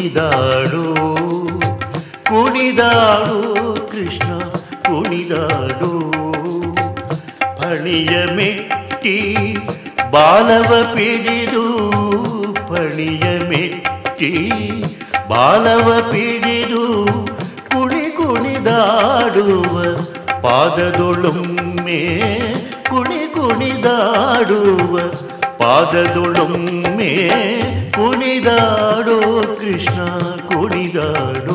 ಕುಣಿದಾಡು ಕುಣಿದಾಡು ಕೃಷ್ಣ ಕುಣಿದಾಡು ಪಣಿಯ ಮೆಟ್ಟಿ ಬಾಲವ ಪಿಡಿದು ಪಣಿಯ ಮೆಟ್ಟಿ ಬಾಲವ ಪಿಡಿದು ಕುಣಿ ಕುಣಿದಾಡುವ ಪಾದದೊಳೊಮ್ಮೆ ಕುಣಿ ಕುಣಿದಾಡುವ ಪಾದದೊಳೊಮ್ಮೆ ಕುಣಿದಾಡೋ ಕೃಷ್ಣ ಕುಣಿದಾಡೋ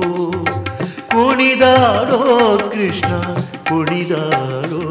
ಕುಣಿದಾಡೋ ಕೃಷ್ಣ ಕುಣಿದಾಡೋ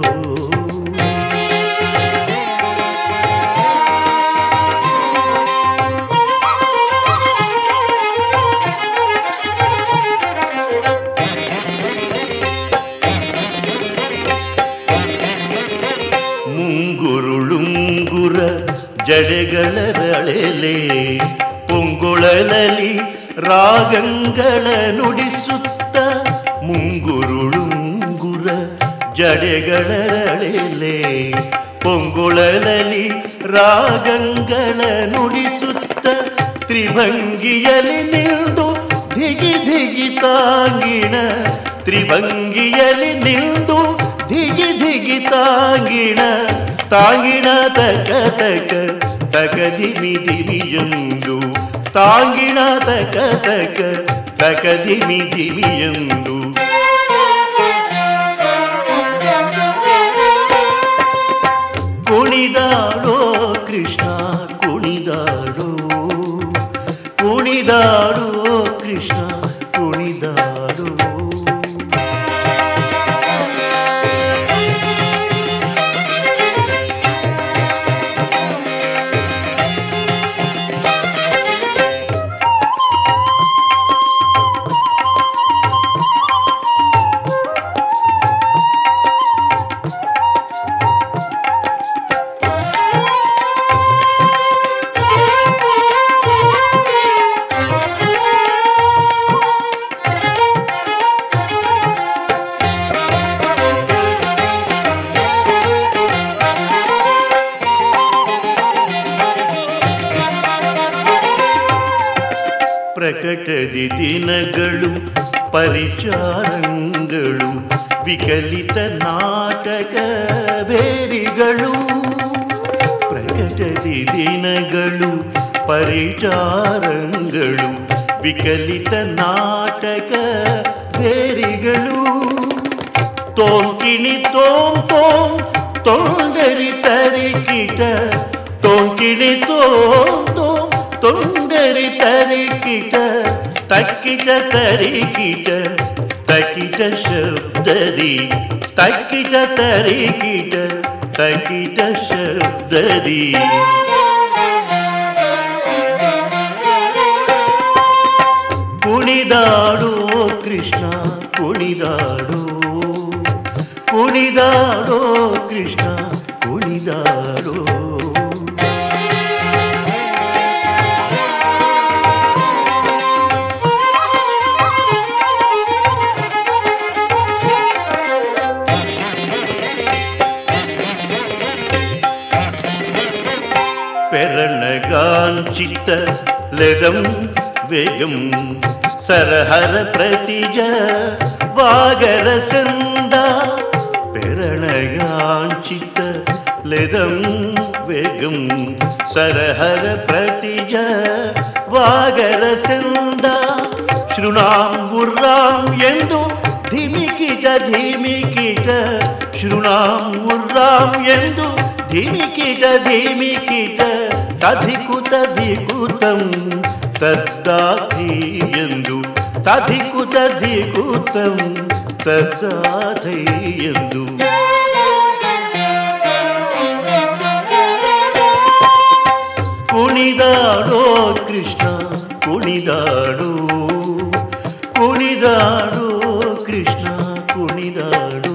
ಮುಂಗುರುಳುಂಗುರ ಜಡೆಗಳ ರಳೆಲೆ ಪೊಂಗುಳಲಲಿ ರಾಗಂಗಳ ನುಡಿಸುತ್ತ ಮುಂಗುರುಳುಂಗುರ ಜಡೆಗಳ ರಳೆಲೆ ಪೊಂಗುಳಲಲಿ ರಾಗಂಗಳ ನುಡಿಸುತ್ತ ತ್ರಿಭಂಗಿಯಲ್ಲಿ ನಿಂದು ಧಿಗಿ ಧಿಗಿ ತಾಂಗಿಣ ತ್ರಿಭಂಗಿಯಲ್ಲಿ ನಿಂದು ಧಿಗಿ ಧಿಗಿ ತಾಂಗಿಣ ತಾಂಗಿಣ ತಕ ತಕ ತಕ ದಿಮಿ ದಿಮಿಯೊಂದು ತಾಂಗಿಣ ತಕ ತಕ ತಕ ದಿಮಿ ದಿಮಿಯೊಂದು ಕುಣಿದಾಡೋ ಕೃಷ್ಣ ಕುಣಿದಾಡೋ ಕುಣಿದಾಡೋ ಕೃಷ್ಣ ಕುಣಿದಾಡೋ ಪ್ರಕಟದಿ ದಿನಗಳು ಪರಿಚಾರಂಗಳು ವಿಕಲಿತ ನಾಟಕ ಬೇರಿಗಳು ಪ್ರಕಟದಿ ದಿನಗಳು ಪರಿಚಾರಂಗಳು ವಿಕಲಿತ ನಾಟಕ ಬೇರಿಗಳು ತೋಂಕಿಣಿ ತೋಂ ತೋಂ ತೊಂದರಿ ತರಿಕಿಟ ತೋಂಕಿಣಿ ತೋಂ ತೋಂ ತೊಂದರಿ ತರಿಕಿಟ ತಕ್ಕಿಟ ತರಿಕಿಟ ತಕಿಟ ಶಬ್ದದಿ ತಕ್ಕಿಟ ತರಿಕಿಟ ತಕಿಟ ಶಬ್ದದಿ ಕುಣಿದಾಡೋ ಕೃಷ್ಣ ಕುಣಿದಾಡೋ ಕುಣಿದಾಡೋ ಕೃಷ್ಣ ಕುಣಿದಾಡೋ പെരണകാഞ്ചിത്ത ലതം വേഗം സരഹര പ്രതിജ വാഗരസന്ദ പെരണകാഞ്ചിത്ത ലതം വേഗം സരഹര പ്രതിജ വാഗരസന്ദ ಶೃಣಾಂ ಗುರ್ರಾಂ ಎಂದು ಧಿಮಿಕಿಟ ಧಿಮಿಕಿಟ ಶೃಣಾಂ ಗುರ್ರಾಂ ಎಂದು ಧಿಮಿಕಿಟ ಧಿಮಿಕಿಟ ತಧಿಕುತ ಧಿಕುತಂ ತದ್ದಾತಿ ಎಂದು ತಧಿಕುತ ಧಿಕುತಂ ತದ್ದಾತಿ ಎಂದು ಕುಣಿದಾಡೋ ಕೃಷ್ಣ ಕುಣಿದಾಡೋ ಕುಣಿದಾಡೋ ಕೃಷ್ಣ ಕುಣಿದಾಡೋ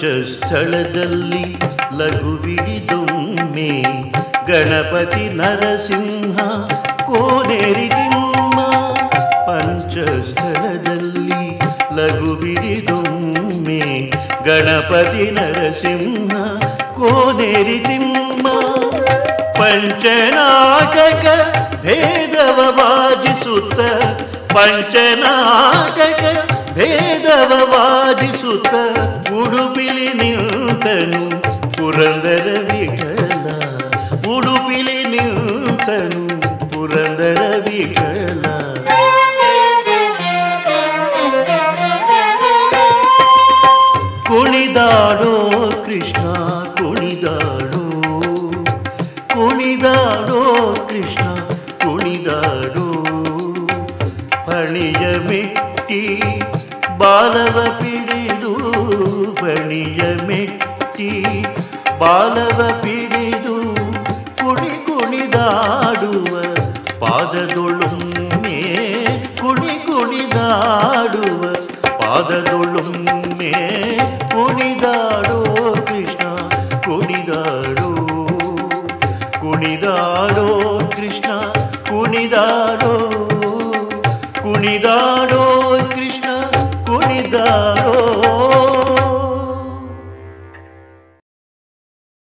ಪಂಚಸ್ಥಳದಲ್ಲಿ ಲಘುವಿಡಿದೊಮ್ಮೆ ಗಣಪತಿ ನರಸಿಂಹ ಕೋನೇರಿ ತಿಮ್ಮ ಪಂಚಸ್ಥಳದಲ್ಲಿ ಲಘುವಿಡಿದೊಮ್ಮೆ ಗಣಪತಿ ನರಸಿಂಹ ಕೋನೇರಿ ತಿಮ್ಮ ಪಂಚನಾಟಕ ಭೇದವ ವಾದಿಸುತ್ತ ಪಂಚನಾಟಕ ಭೇದವ ವಾದಿಸುತ್ತ ಉಡುಪಿಲಿ ನಿಂತನು ಪುರಂದರ ವಿಠಲ ಉಡುಪಿಲಿ ನಿಂತನು ಪುರಂದರ ವಿಠಲ ಕುಣಿದಾಡೋ ಕೃಷ್ಣ ಕುಣಿದಾಡೋ ಕುಣಿದಾಡೋ ಕೃಷ್ಣ ಕುಣಿದಾಡೋ ಪಣಿಯ ಮೆಟ್ಟಿ ಬಾಲವ ಪಿಡಿದು ಪಣಿಯ ಮೆಟ್ಟಿ ಬಾಲವ ಪಿಡಿದು ಕುಣಿ ಕುಣಿದಾಡುವ ಪಾದದೊಳೊಮ್ಮೆ ಕುಣಿ ಕುಣಿದಾಡುವ ಪಾದದೊಳೊಮ್ಮೆ ಕುಣಿದಾಡೋ ಕೃಷ್ಣ ಕುಣಿದಾಡೋ ಕುಣಿದಾಡೋ ಕೃಷ್ಣ ಕುಣಿದಾಡೋ ಕುಣಿದಾಡೋ ಕೃಷ್ಣ ಕುಣಿದಾಡೋ